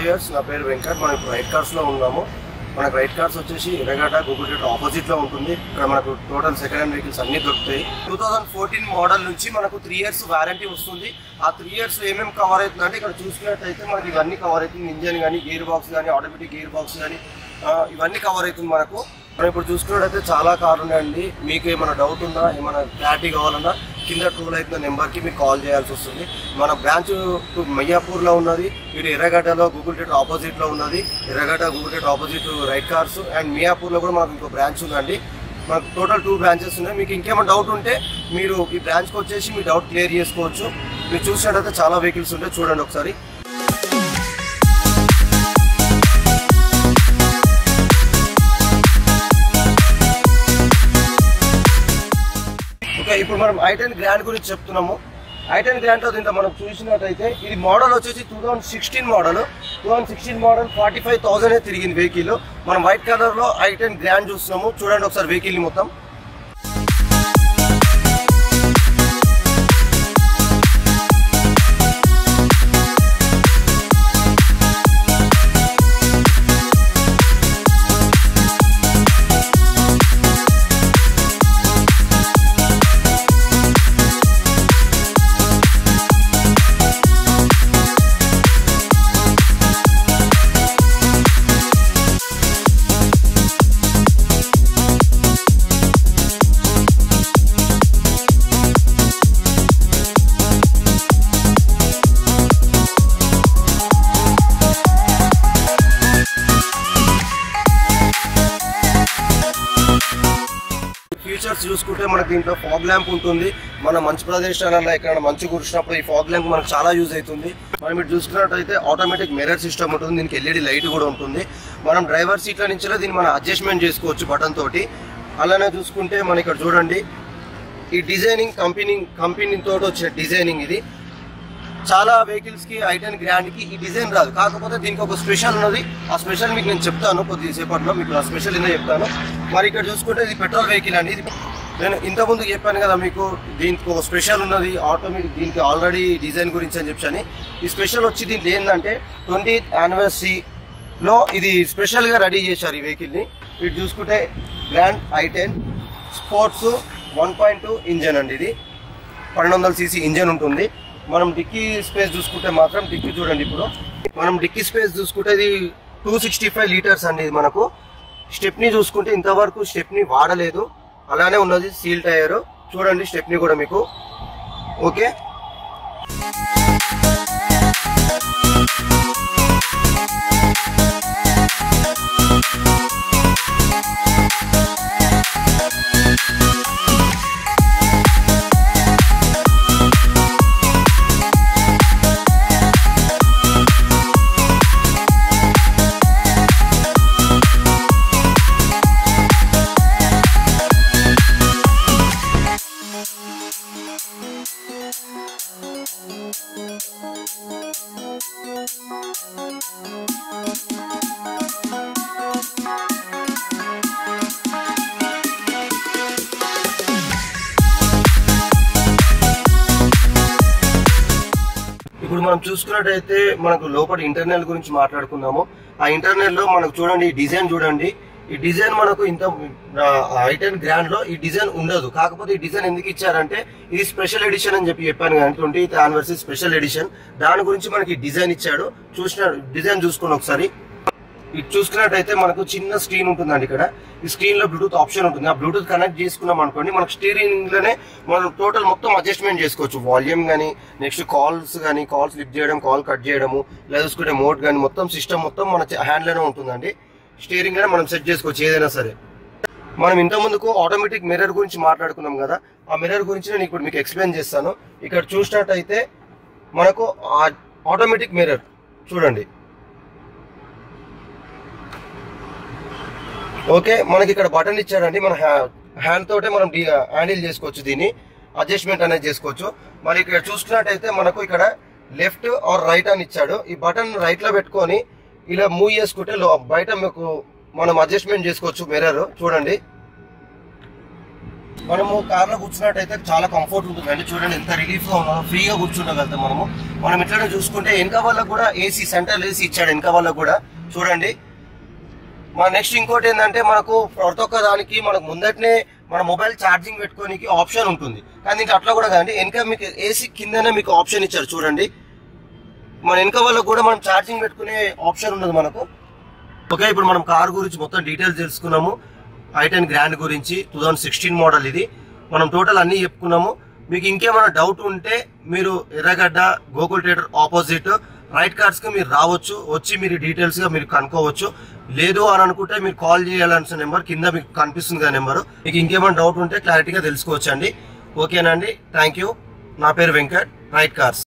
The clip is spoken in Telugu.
ఇయర్స్ నా పేరు వెంకట్ మనం ఇప్పుడు రైట్ కార్స్ లో ఉన్నాము మనకు రైట్ కార్స్ వచ్చేసి ఎర్రగడ్డ గూగుల్ టెట్ ఆపోజిట్ లో ఉంటుంది ఇక్కడ మనకు టోటల్ సెకండ్ హ్యాండ్ వెహికల్స్ అన్ని దొరుకుతాయి టూ థౌసండ్ ఫోర్టీన్ మోడల్ నుంచి మనకు త్రీ ఇయర్స్ వారంటీ వస్తుంది ఆ త్రీ ఇయర్స్ ఏమేమి కవర్ అవుతుందంటే ఇక్కడ చూసుకున్నట్టయితే మనకి ఇవన్నీ కవర్ అవుతుంది ఇంజన్ కానీ గేర్ బాక్స్ కానీ ఆటోమేటిక్ గేర్ బాక్స్ కానీ ఇవన్నీ కవర్ అవుతుంది మనకు మనం ఇప్పుడు చూసుకున్నట్టయితే చాలా కార్లు ఉన్నాయండి మీకు ఏమైనా డౌట్ ఉందా ఏమైనా క్లారిటీ కావాలన్నా కింద ట్రూల్ అవుతున్న నెంబర్కి మీకు కాల్ చేయాల్సి వస్తుంది మన బ్రాంచ్ మయ్యాపూర్లో ఉన్నది ఇటు ఎర్రగడ్డలో గూగుల్ టెట్ ఆపోజిట్లో ఉన్నది ఎర్రగడ్డ గూగుల్ టెట్ ఆపోజిట్ రైట్ కార్స్ అండ్ మియాపూర్లో కూడా మనకు ఇంకో బ్రాంచ్ ఉందండి మనకు టోటల్ టూ బ్రాంచెస్ ఉన్నాయి మీకు ఇంకేమైనా డౌట్ ఉంటే మీరు ఈ బ్రాంచ్కి వచ్చేసి మీ డౌట్ క్లియర్ చేసుకోవచ్చు మీరు చూసినట్టయితే చాలా వెహికల్స్ ఉంటాయి చూడండి ఒకసారి ఓకే ఇప్పుడు మనం ఐటెన్ గ్రాండ్ గురించి చెప్తున్నాము ఐటెన్ గ్రాండ్ లో దీంట్లో మనం చూసినట్టయితే ఇది మోడల్ వచ్చేసి two thousand sixteen model two thousand sixteen model forty five thousand తిరిగింది వెహికల్ మనం వైట్ కలర్ లో ఐటెన్ గ్రాండ్ చూస్తున్నాము చూడండి ఒకసారి వెహికల్ మొత్తం ఫీచర్స్ చూసుకుంటే మనకి దీంట్లో ఫాగ్ ల్యాంప్ ఉంటుంది మన మంచి ప్రదేశాలలో ఎక్కడ మంచు కురిసినప్పుడు ఈ ఫాగ్ ల్యాంప్ మనకు చాలా యూజ్ అవుతుంది మనం ఇటు చూసుకున్నట్టయితే ఆటోమేటిక్ మిర్రర్ సిస్టమ్ ఉంటుంది దీనికి ఎల్ఈడి లైట్ కూడా ఉంటుంది మనం డ్రైవర్ సీట్ల నుంచి దీన్ని మనం అడ్జస్ట్మెంట్ చేసుకోవచ్చు బటన్ తోటి అలానే చూసుకుంటే మన ఇక్కడ చూడండి ఈ డిజైనింగ్ కంపెనీ కంపెనీ తోటి వచ్చిన డిజైనింగ్ ఇది చాలా వెహికల్స్ కి ఐటెన్ గ్రాండ్ కి ఈ డిజైన్ రాదు కాకపోతే దీనికి ఒక స్పెషల్ ఉన్నది ఆ స్పెషల్ మీకు నేను చెప్తాను కొద్దిసేపట్లో మీకు ఆ స్పెషల్ ఏందో చెప్తాను మరి ఇక్కడ చూసుకుంటే ఇది పెట్రోల్ వెహికల్ అండి ఇది నేను ఇంతకుముందు చెప్పాను కదా మీకు దీనికి ఒక స్పెషల్ ఉన్నది ఆటోమేటిక్ దీనికి ఆల్రెడీ డిజైన్ గురించి అని చెప్పని ఈ స్పెషల్ వచ్చి దీంట్లో ఏంటంటే ట్వంటీ యానివర్సరీ లో ఇది స్పెషల్ గా రెడీ చేశారు ఈ వెహికల్ ని ఇటు చూసుకుంటే grand i ten sports one point two engine అండి ఇది పన్నెండు వందల సీసీ ఇంజన్ ఉంటుంది మనం డిక్కీ స్పేస్ చూసుకుంటే మాత్రం డిక్కీ చూడండి ఇప్పుడు మనం డిక్కీ స్పేస్ చూసుకుంటే ఇది టూ సిక్స్టీ ఫైవ్ లీటర్స్ అండి ఇది మనకు స్టెప్ని చూసుకుంటే ఇంతవరకు స్టెప్ని వాడలేదు అలానే ఉన్నది సీల్ టైర్ చూడండి స్టెప్ని కూడా మీకు ఓకే ఇప్పుడు మనం చూసుకున్నట్టయితే మనకు లోపల ఇంటర్నల్ గురించి మాట్లాడుకుందాము ఆ ఇంటర్నల్ లో మనకు చూడండి ఈ డిజైన్ చూడండి ఈ డిజైన్ మనకు ఇంత ఐటెన్ గ్రాండ్ లో ఈ డిజైన్ ఉండదు కాకపోతే ఈ డిజైన్ ఎందుకు ఇచ్చారంటే ఇది స్పెషల్ ఎడిషన్ అని చెప్పి చెప్పాను కానీ ట్వంటీ యానివర్సరీ స్పెషల్ ఎడిషన్ దాని గురించి మనకి డిజైన్ ఇచ్చాడు చూసిన డిజైన్ చూసుకోండి ఒకసారి ఇది చూసుకున్నట్టయితే మనకు చిన్న స్క్రీన్ ఉంటుందండి ఇక్కడ ఈ స్క్రీన్ లో బ్లూటూత్ ఆప్షన్ ఉంటుంది ఆ బ్లూటూత్ కనెక్ట్ చేసుకున్నాం అనుకోండి మనకు స్టీరింగ్ లోనే మనం టోటల్ మొత్తం అడ్జస్ట్మెంట్ చేసుకోవచ్చు వాల్యూమ్ కానీ నెక్స్ట్ కాల్స్ కానీ కాల్స్ లిఫ్ట్ చేయడం కాల్ కట్ చేయడము లేదా చూసుకుంటే మోడ్ కానీ మొత్తం సిస్టమ్ మొత్తం మన హ్యాండ్ లోనే ఉంటుందండి స్టీరింగ్ లోనే మనం సెట్ చేసుకోవచ్చు ఏదైనా సరే మనం ఇంత ముందుకు ఆటోమేటిక్ మిర్రర్ గురించి మాట్లాడుకున్నాం కదా ఆ మిర్రర్ గురించి నేను ఇప్పుడు మీకు ఎక్స్ప్లెయిన్ చేస్తాను ఇక్కడ చూసినట్టయితే మనకు ఆటోమేటిక్ మిర్రర్ చూడండి ఓకే మనకి ఇక్కడ బటన్ ఇచ్చాడండి మన హ్యాండ్ తోటే మనం హ్యాండిల్ చేసుకోవచ్చు దీన్ని అడ్జస్ట్మెంట్ అనేది చేసుకోవచ్చు మరి ఇక్కడ చూసుకున్నట్టయితే మనకు ఇక్కడ లెఫ్ట్ ఆర్ రైట్ అని ఇచ్చాడు ఈ బటన్ రైట్ లో పెట్టుకొని ఇలా మూవ్ చేసుకుంటే లో- బయట మీకు మనం అడ్జస్ట్మెంట్ చేసుకోవచ్చు మిర్రర్ చూడండి మనము కార్ లో కూర్చున్నట్టయితే చాలా కంఫర్ట్ ఉంటుంది అండి చూడండి ఎంత రిలీఫ్ గా ఉన్నామో ఫ్రీగా కూర్చుండగలుగుతాం మనము మనం ఇట్లనే చూసుకుంటే వెనక వాళ్ళకు కూడా ఏసీ సెంట్రల్ ఏసీ ఇచ్చాడు వెనక వాళ్ళకు కూడా చూడండి మన నెక్స్ట్ ఇంకోటి ఏంటంటే మనకు ప్రతి ఒక్క దానికి మనకు ముందటనే మన మొబైల్ ఛార్జింగ్ పెట్టుకోనికి ఆప్షన్ ఉంటుంది కానీ దీంట్లో అట్లా కూడా కాదండి వెనక మీకు ఏసీ కిందనే మీకు ఆప్షన్ ఇచ్చారు చూడండి మన వెనక వాళ్ళకు కూడా మనం ఛార్జింగ్ పెట్టుకునే ఆప్షన్ ఉండదు మనకు ఓకే ఇప్పుడు మనం కార్ గురించి మొత్తం డీటెయిల్స్ తెలుసుకున్నాము ఐ టెన్ గ్రాండ్ గురించి టూ థౌసండ్ సిక్స్టీన్ మోడల్ ఇది మనం టోటల్ అన్ని చెప్పుకున్నాము మీకు ఇంకేమైనా డౌట్ ఉంటే మీరు Erragadda Gokul theatre opposite right cars కి మీరు రావచ్చు వచ్చి మీరు డీటెయిల్స్ గా మీరు కనుక్కోవచ్చు లేదు అని అనుకుంటే మీరు కాల్ చేయాల్సిన నెంబర్ కింద మీకు కనిపిస్తుంది కదా నెంబర్ మీకు ఇంకేమైనా డౌట్ ఉంటే క్లారిటీగా తెలుసుకోవచ్చు అండి ఓకేనండి థ్యాంక్ యూ నా పేరు వెంకట్ రైట్ కార్స్